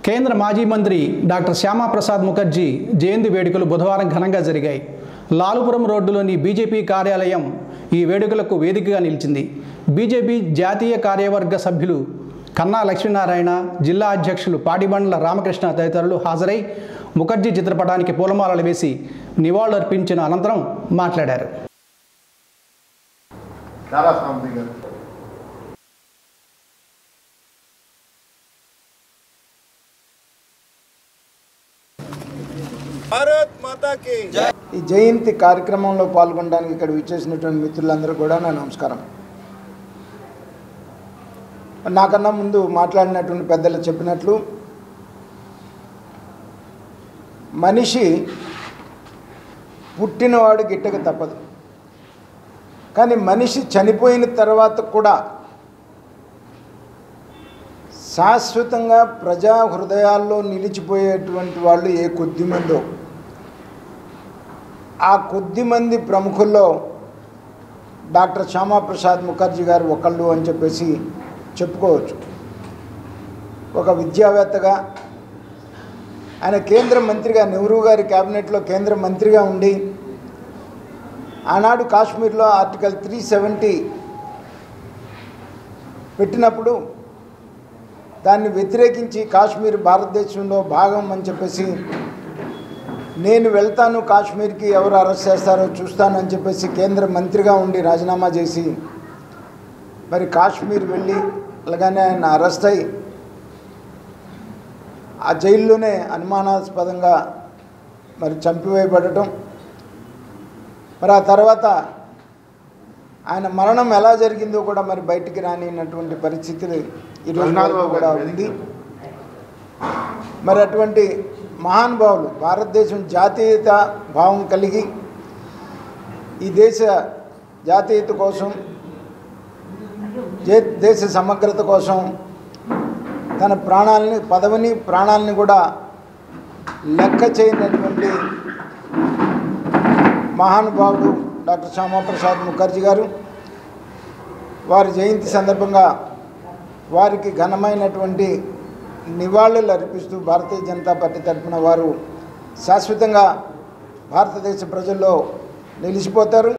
కేంద్ర మాజీ మంత్రి డాక్టర్ శ్యామాప్రసాద్ ముఖర్జీ జయంతి వేడుకలు బుధవారం ఘనంగా జరిగాయి లాలుపురం రోడ్డులోని బీజేపీ కార్యాలయం ఈ వేడుకలకు వేదికగా నిలిచింది బీజేపీ జాతీయ కార్యవర్గ సభ్యులు కన్నా లక్ష్మీనారాయణ జిల్లా అధ్యక్షులు పాటిబండ్ల రామకృష్ణ తదితరులు హాజరై ముఖర్జీ చిత్రపటానికి పూలమాలలు వేసి నివాళులర్పించిన అనంతరం మాట్లాడారు చాలా సాంబి గారు భారత్ మాతా కి ఈ జయంతి కార్యక్రమంలో పాల్గొనడానికి ఇక్కడ విచ్చేసినటువంటి మిత్రులందరూ కూడా నా నమస్కారం నాకన్నా ముందు మాట్లాడినటువంటి పెద్దలు చెప్పినట్లు మనిషి పుట్టినవాడు గిట్టక తప్పదు కానీ మనిషి చనిపోయిన తర్వాత కూడా శాశ్వతంగా ప్రజా హృదయాల్లో నిలిచిపోయేటువంటి వాళ్ళు ఏ కొద్ది మందో ఆ కొద్ది మంది ప్రముఖుల్లో డాక్టర్ శ్యామాప్రసాద్ ముఖర్జీ గారు ఒకళ్ళు అని చెప్పేసి చెప్పుకోవచ్చు ఒక విద్యావేత్తగా ఆయన కేంద్ర మంత్రిగా నెహ్రూ గారి క్యాబినెట్లో కేంద్ర మంత్రిగా ఉండి ఆనాడు కాశ్మీర్లో ఆర్టికల్ త్రీ సెవెంటీ పెట్టినప్పుడు దాన్ని వ్యతిరేకించి కాశ్మీర్ భారతదేశంలో భాగం అని చెప్పేసి నేను వెళ్తాను కాశ్మీర్కి ఎవరు అరెస్ట్ చేస్తారో చూస్తాను అని చెప్పేసి కేంద్ర మంత్రిగా ఉండి రాజీనామా చేసి మరి కాశ్మీర్ వెళ్ళి అలాగనే ఆయన అరెస్ట్ అయ్యి ఆ జైల్లోనే అనుమానాస్పదంగా మరి చంపివేయబడటం మరి ఆ తర్వాత ఆయన మరణం ఎలా జరిగిందో కూడా మరి బయటికి రానినటువంటి పరిస్థితులు ఈరోజు వరకు కూడా ఉంది మరి అటువంటి మహానుభావులు భారతదేశం జాతీయత భావం కలిగి ఈ దేశ జాతీయత కోసం జే- దేశ సమగ్రత కోసం తన ప్రాణాలని పదవిని ప్రాణాలని కూడా లెక్క చేయనటువంటి మహానుభావుడు డాక్టర్ శ్యామాప్రసాద్ ముఖర్జీ గారు వారి జయంతి సందర్భంగా వారికి ఘనమైనటువంటి నివాళులు అర్పిస్తూ భారతీయ జనతా పార్టీ తరఫున వారు శాశ్వతంగా భారతదేశ ప్రజల్లో నిలిచిపోతారు